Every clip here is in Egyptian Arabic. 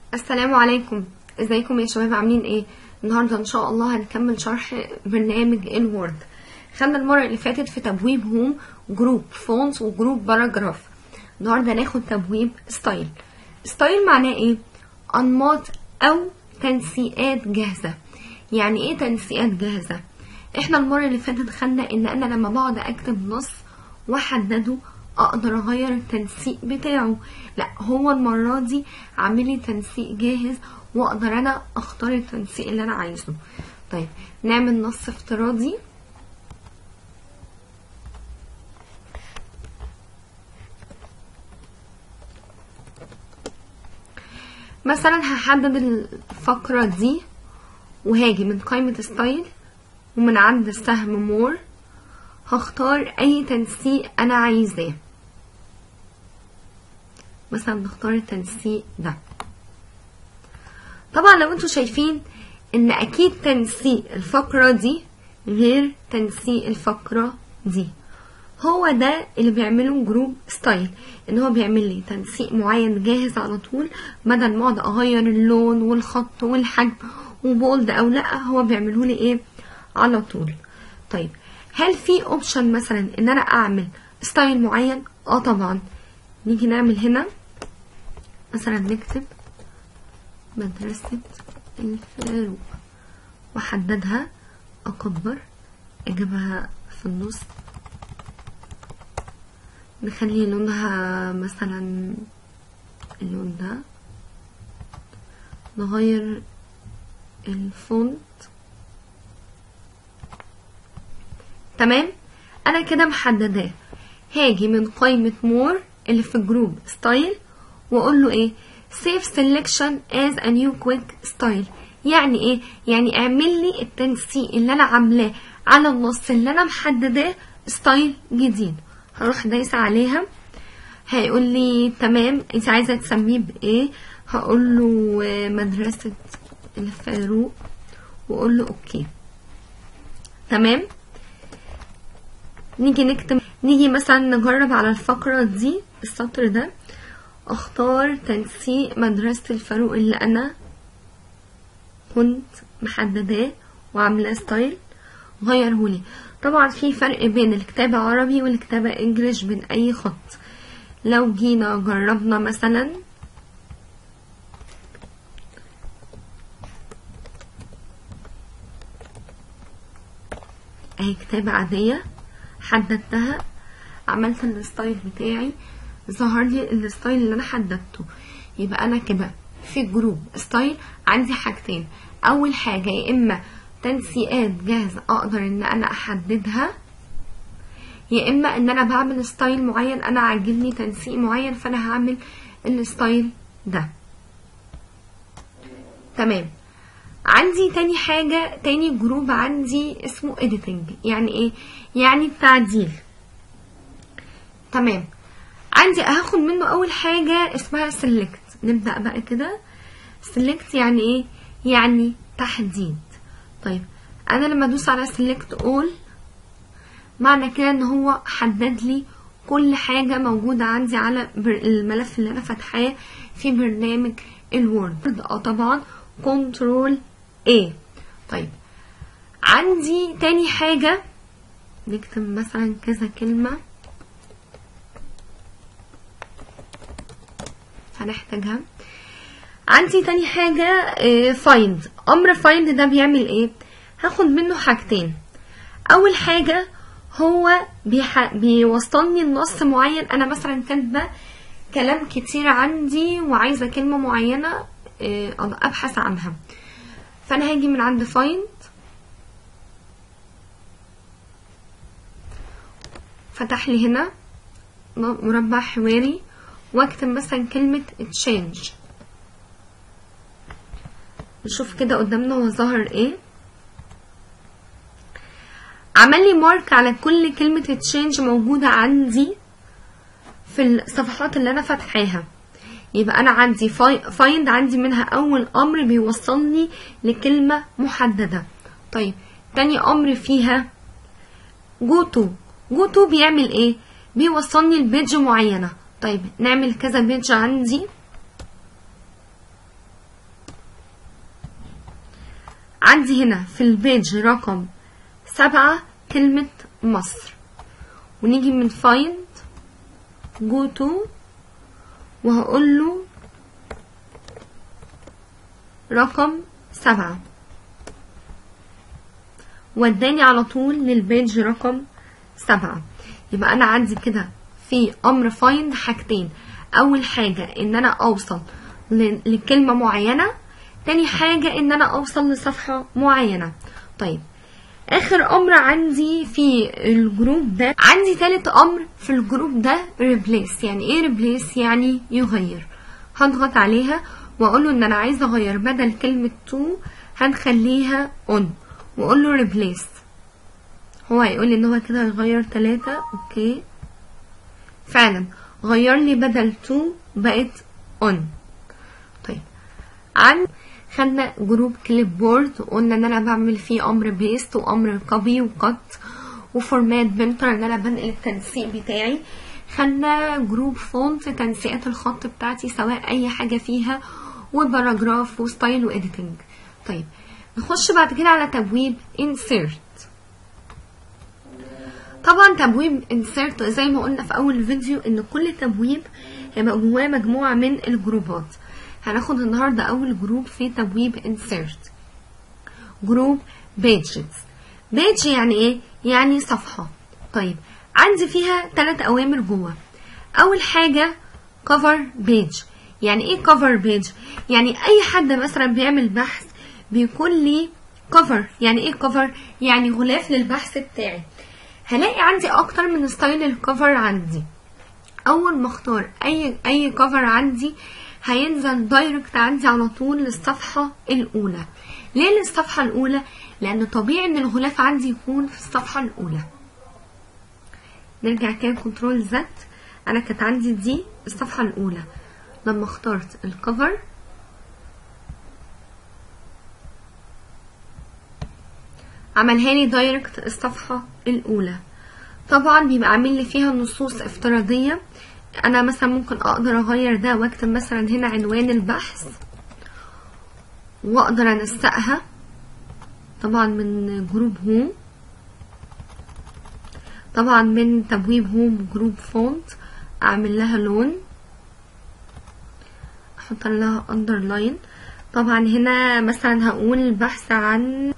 السلام عليكم ازيكم يا شباب عاملين ايه النهارده ان شاء الله هنكمل شرح برنامج الوورد خدنا المره اللي فاتت في تبويب هوم جروب فونز وجروب باراجراف النهارده هناخد تبويب ستايل ستايل معناه ايه انماط او تنسيقات جاهزه يعني ايه تنسيقات جاهزه احنا المره اللي فاتت خدنا ان انا لما بقعد اكتب نص واحدده اقدر اغير التنسيق بتاعه لا هو المره دي عامل لي تنسيق جاهز واقدر انا اختار التنسيق اللي انا عايزه طيب نعمل نص افتراضي مثلا هحدد الفقرة دي وهاجي من قائمة ستايل ومن عند السهم مور هختار اي تنسيق انا عايزاه مثلا نختار التنسيق ده طبعا لو انتوا شايفين ان اكيد تنسيق الفقرة دي غير تنسيق الفقرة دي هو ده اللي بيعمله جروب ستايل ان هو بيعمل لي تنسيق معين جاهز على طول بدل ما اقعد اغير اللون والخط والحجم وبولد او لا هو بيعمله لي ايه على طول طيب هل في اوبشن مثلا ان انا اعمل ستايل معين اه طبعا نيجي نعمل هنا مثلا نكتب مدرسة الفاروق واحددها اكبر اجيبها في النص نخلي لونها مثلا اللون ده نغير الفونت تمام انا كده محدداه هاجي من قائمة مور اللي في جروب ستايل واقول له ايه save selection as a new quick style يعني ايه يعني اعمل لي التنسيق اللي انا عاملاه على النص اللي انا محدداه ستايل جديد هروح دايسة عليها هيقول لي تمام انت عايزه تسميه بايه هقول له مدرسه الفاروق واقول له اوكي تمام نيجي نكتب نيجي مثلا نجرب على الفقرة دي السطر ده اختار تنسيق مدرسة الفاروق اللي انا كنت محدداه وعاملاه ستايل غيرهولي طبعا في فرق بين الكتابة عربي والكتابة انجليش بين اي خط لو جينا جربنا مثلا اهي كتابة عادية حددتها عملت الستايل بتاعي ظهر لي الستايل اللي انا حددته يبقى انا كده في جروب ستايل عندي حاجتين اول حاجة يا اما تنسيقات جاهزة اقدر ان انا احددها يا اما ان انا بعمل ستايل معين انا عاجبني تنسيق معين فانا هعمل الستايل ده تمام عندي تاني حاجة تاني جروب عندي اسمه editing يعني ايه يعني التعديل تمام عندي هاخد منه اول حاجة اسمها select نبدأ بقى كده select يعني ايه يعني تحديد طيب انا لما ادوس على select all معنى كده ان هو حدد لي كل حاجة موجودة عندي على الملف اللي انا فاتحاه في برنامج الوورد اه طبعا كنترول A طيب عندي تاني حاجة نكتب مثلا كذا كلمة هنحتاجها عندي تاني حاجة فايند امر فايند ده بيعمل ايه هاخد منه حاجتين اول حاجة هو بيح... بيوصلني لنص معين انا مثلا كاتبه كلام كتير عندي وعايزه كلمه معينه ابحث عنها فانا هاجي من عند فايند فتح لي هنا مربع حواري واكتب مثلا كلمة تشينج نشوف كده قدامنا هو ظهر ايه عمل لي مارك على كل كلمة تشينج موجودة عندي في الصفحات اللي انا فاتحاها يبقى انا عندي فايند عندي منها اول امر بيوصلني لكلمة محددة طيب تاني امر فيها جو تو جو تو بيعمل ايه بيوصلني لبيج معينة طيب نعمل كذا بيج عندي عندي هنا في البيج رقم سبعة كلمة مصر ونيجي من find go to وهقول له رقم سبعة وداني على طول للبيج رقم سبعة يبقى أنا عندي كده في أمر find حاجتين أول حاجة إن أنا أوصل ل- لكلمة معينة تاني حاجة إن أنا أوصل لصفحة معينة طيب آخر أمر عندي في الجروب ده عندي تالت أمر في الجروب ده replace يعني إيه replace يعني يغير هضغط عليها وأقول له إن أنا عايزة أغير بدل كلمة to هنخليها on وأقول له replace هو هيقول لي إن هو كده هيغير تلاتة أوكي فعلا غير لي بدل to بقت on طيب عن خدنا جروب كليب بورد وقلنا ان انا بعمل فيه امر بيست وامر كوبي وكت وفورمات بنتر ان انا بنقل التنسيق بتاعي خدنا جروب فونت تنسيقات الخط بتاعتي سواء اي حاجه فيها وباراجراف وستايل واديتنج طيب نخش بعد كده على تبويب insert طبعا تبويب insert زي ما قلنا في اول الفيديو ان كل تبويب هيبقى جواه مجموعه من الجروبات هناخد النهارده اول جروب في تبويب insert جروب pages page يعني ايه يعني صفحه طيب عندي فيها ثلاث اوامر جوه اول حاجه cover page يعني ايه cover page يعني اي حد مثلا بيعمل بحث بيكون لي cover يعني ايه cover يعني غلاف للبحث بتاعي هلاقي عندي اكتر من ستايل الكفر عندي اول ما اختار اي اي كفر عندي هينزل دايركت عندي على طول للصفحة الأولى ليه للصفحة الأولى؟ لأن طبيعي إن الغلاف عندي يكون في الصفحة الأولى نرجع كده كنترول زد أنا كانت عندي دي الصفحة الأولى لما اخترت الكفر عملها لي دايركت الصفحة الأولى طبعا بيبقى عامل لي فيها نصوص افتراضية انا مثلا ممكن اقدر اغير ده واكتب مثلا هنا عنوان البحث واقدر انسقها طبعا من جروب هوم طبعا من تبويب هوم جروب فونت اعمل لها لون احط لها اندرلاين طبعا هنا مثلا هقول البحث عن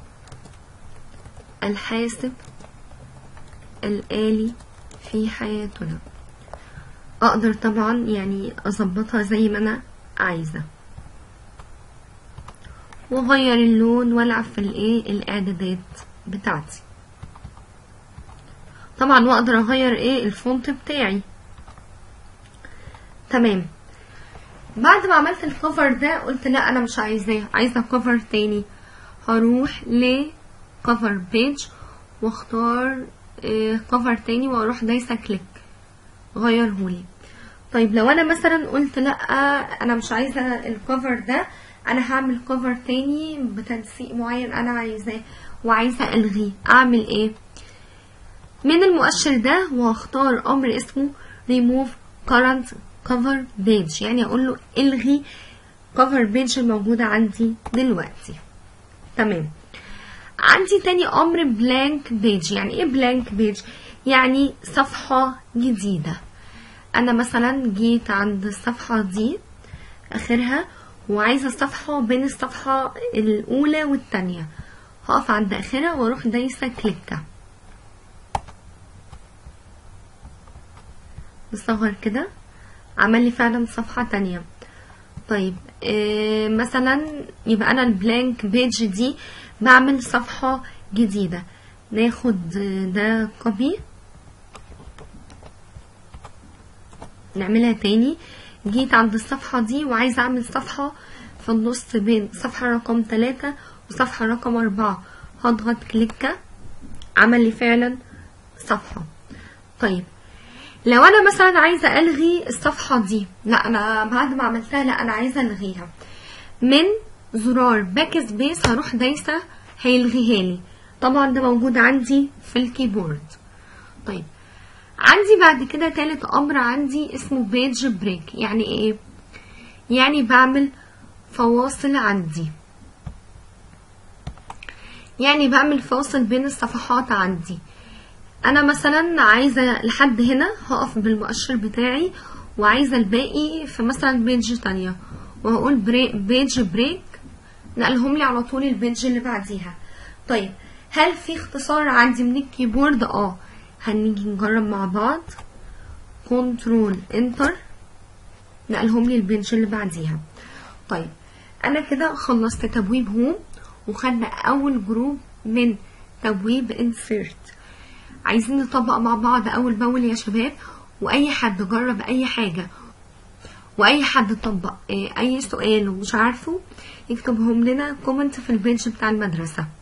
الحاسب الآلي في حياتنا اقدر طبعا يعني اظبطها زي ما انا عايزة واغير اللون والعب في الايه الاعدادات بتاعتي طبعا واقدر اغير ايه الفونت بتاعي تمام بعد ما عملت الكفر ده قلت لا انا مش عايزاه عايزه كفر تاني هروح لكفر بيج واختار كفر تاني واروح دايسه كليك غيرهولي طيب لو انا مثلا قلت لا انا مش عايزه الكفر ده انا هعمل كفر تاني بتنسيق معين انا عايزاه وعايزه الغيه اعمل ايه من المؤشر ده وهختار امر اسمه remove current cover page يعني اقول له الغي cover page الموجوده عندي دلوقتي تمام عندي تاني امر blank page يعني ايه blank page يعني صفحه جديده انا مثلا جيت عند الصفحه دي اخرها وعايزه الصفحه بين الصفحه الاولى والتانية هقف عند اخرها واروح دايسه كليكه بصغر كده عمل لي فعلا صفحه تانية طيب إيه مثلا يبقى انا البلانك بيج دي بعمل صفحه جديده ناخد ده كوبي نعملها تاني جيت عند الصفحة دي وعايزة اعمل صفحة في النص بين صفحة رقم تلاتة وصفحة رقم أربعة هضغط كليكة عمل لي فعلا صفحة طيب لو انا مثلا عايزة الغي الصفحة دي لا انا بعد ما عملتها لا انا عايزة الغيها من زرار باك سبيس هروح دايسة هيلغيها لي طبعا ده موجود عندي في الكيبورد طيب عندي بعد كده تالت امر عندي اسمه بيج بريك يعني ايه يعني بعمل فواصل عندي يعني بعمل فاصل بين الصفحات عندي انا مثلا عايزه لحد هنا هقف بالمؤشر بتاعي وعايزه الباقي في مثلا بيج تانية وهقول بريك بيج بريك نقلهم لي على طول البيج اللي بعديها طيب هل في اختصار عندي من الكيبورد اه هنيجي نجرب مع بعض كنترول انتر نقلهم لي البيج اللي بعديها طيب انا كده خلصت تبويب هوم وخدنا اول جروب من تبويب انسيرت عايزين نطبق مع بعض اول باول يا شباب واي حد جرب اي حاجه واي حد طبق اي سؤال ومش عارفه يكتبهم لنا كومنت في البيج بتاع المدرسه